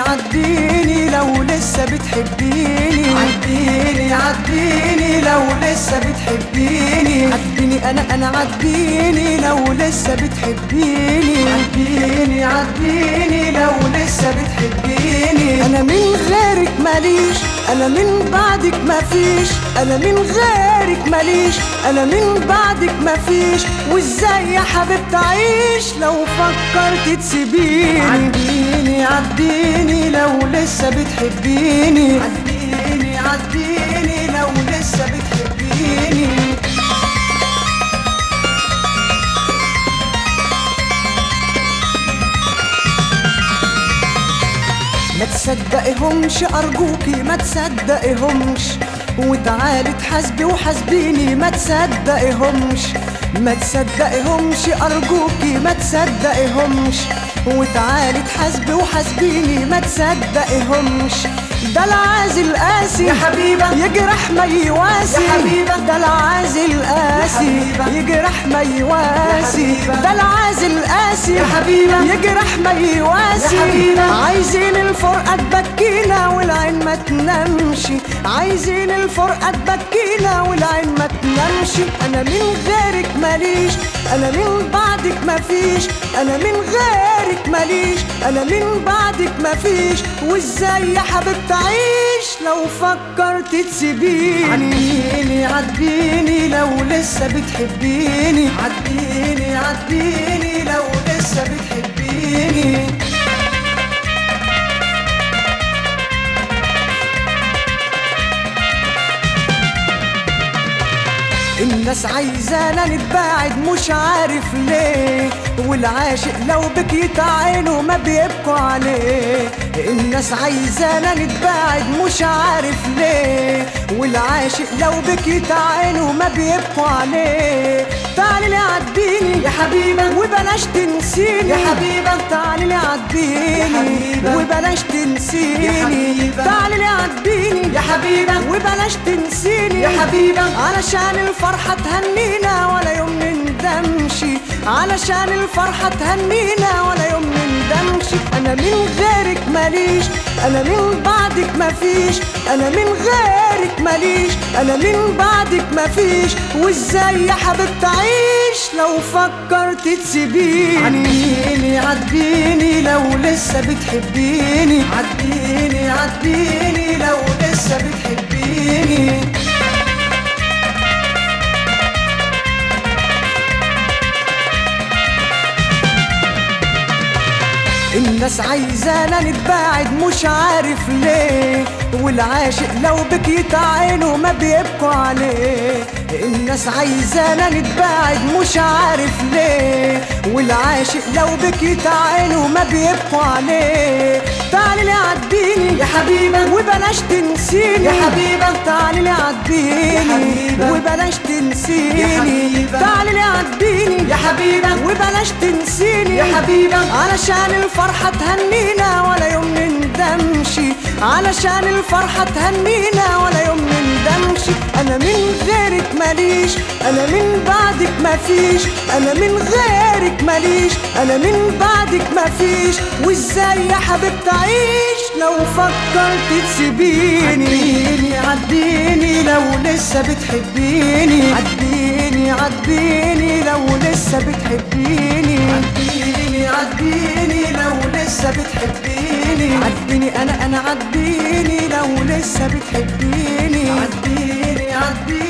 عديني لو لسه بتحبيني عديني عديني لو لسه بتحبيني عديني انا انا عديني لو لسه بتحبيني عديني عديني لو لسه بتحبيني انا من غيرك ماليش انا من بعدك مفيش انا من غيرك ماليش انا من بعدك مفيش وازاي يا حبيبتي اعيش لو فكرت تسيبيني عديني عديني لو لسه بتحبيني عديني عديني لو لسه بتحبيني ما تصدقيهمش ارجوكي ما تصدقيهمش وتعالي تحاسبي وحاسبيني ما تصدقيهمش ما تصدقيهمش ارجوكي ما تصدقيهمش وتعالي تحاسبي وحاسبيني ما تصدقيهمش ده العازل قاسي يا حبيبة. يجرح ما يواسي يا حبيبة. ده العازل قاسي حبيبة. يجرح ما يواسي حبيبة. ده العازل قاسي يا حبيبة. يجرح ما يواسي يا حبيبة. عايزين الفرقة تبكينا والعين ما تنامش عايزين الفرقة تبكينا والعين ما تنامش انا من غيرك ماليش انا من بعدك مفيش انا من غيرك ماليش انا من بعدك مفيش وازاي يا حبيبتي اعيش لو فكرت تسيبيني عديني عديني لو لسه بتحبيني عديني عديني لو لسه بتحبيني الناس عايزانا نتباعد مش عارف ليه والعاشق لو بكيت عينه ما بيبكوا عليه الناس عايزانا نتباعد مش عارف ليه والعاشق لو بكيت عينه ما بيبكوا عليه تعالي لي عديني يا حبيبة. وبلاش تنسيني يا حبيبة. تعالي لي يا عديني حبيبة. وبلاش تنسيني يا حبيبة. تعالي لي عديني يا حبيبة. وبلاش تنسيني يا حبيبة. علشان الفرحة تهنينا ولا يوم نندمش علشان الفرحة تهنينا ولا يوم نندمش أنا من غيرك ماليش أنا من بعدك مفيش أنا من غيرك ماليش أنا من بعدك مفيش وإزاي يا حبيبتي أعيش لو فكرت تسيبيني عديني عديني لو لسه بتحبيني عديني عديني لو لسه بتحبيني الناس عايزانا نتباعد مش عارف ليه والعاشق لو بكيت عينه ما بيبكوا عليه الناس عايزانا نتباعد مش عارف ليه والعاشق لو بكيت عينه ما بيبكوا عليه تعالي لي عديني يا حبيبة. وبلاش تنسيني يا حبيبة. تعالي لي عديني يا حبيبة. وبلاش تنسيني يا حبيبة. تعالي لي عديني يا حبيبة. وبلاش تنسيني يا حبيبة. علشان الفرحة تهنينا ولا يوم نندمش علشان الفرحة تهنينا ولا يوم نندمش أنا من غيرك ماليش أنا من بعدك مفيش أنا من غيرك ماليش أنا من بعدك مفيش وإزاي يا حبيبتي أعيش لو فكرت تسيبيني عديني عديني لو لسه بتحبيني عديني عديني لو لسه بتحبيني عديني عديني لو لسه بتحبيني عديني انا انا عديني لو لسه بتحبيني عديني عديني